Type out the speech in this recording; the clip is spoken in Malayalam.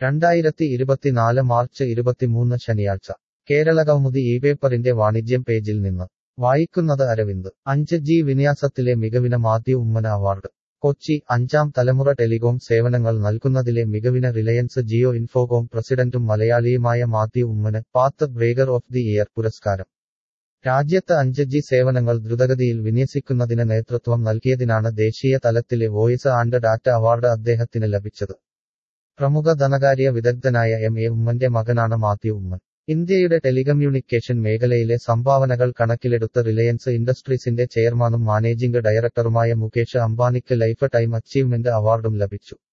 രണ്ടായിരത്തി ഇരുപത്തിനാല് മാർച്ച് ഇരുപത്തിമൂന്ന് ശനിയാഴ്ച കേരളകൗമുദി ഈ പേപ്പറിന്റെ വാണിജ്യം പേജിൽ നിന്ന് വായിക്കുന്നത് അരവിന്ദ് അഞ്ച് ജി വിന്യാസത്തിലെ മികവിന് മാത്യു ഉമ്മന അവാർഡ് കൊച്ചി അഞ്ചാം തലമുറ ടെലികോം സേവനങ്ങൾ നൽകുന്നതിലെ മികവിന് റിലയൻസ് ജിയോ ഇൻഫോകോം പ്രസിഡന്റും മലയാളിയുമായ മാത്യു ഉമ്മന് path breaker of the year പുരസ്കാരം രാജ്യത്ത് അഞ്ച് ജി സേവനങ്ങൾ ദ്രുതഗതിയിൽ വിന്യസിക്കുന്നതിന് നേതൃത്വം നൽകിയതിനാണ് ദേശീയ തലത്തിലെ വോയിസ് ആൻഡ് ഡാറ്റ അവാർഡ് അദ്ദേഹത്തിന് ലഭിച്ചത് പ്രമുഖ ധനകാര്യ വിദഗ്ധനായ എം എ ഉമ്മന്റെ മകനാണ് മാത്യു ഉമ്മൻ ഇന്ത്യയുടെ ടെലികമ്മ്യൂണിക്കേഷൻ മേഖലയിലെ സംഭാവനകൾ കണക്കിലെടുത്ത് റിലയൻസ് ഇൻഡസ്ട്രീസിന്റെ ചെയർമാനും മാനേജിംഗ് ഡയറക്ടറുമായ മുകേഷ് അംബാനിക്ക് ലൈഫ് ടൈം അച്ചീവ്മെന്റ് അവാർഡും ലഭിച്ചു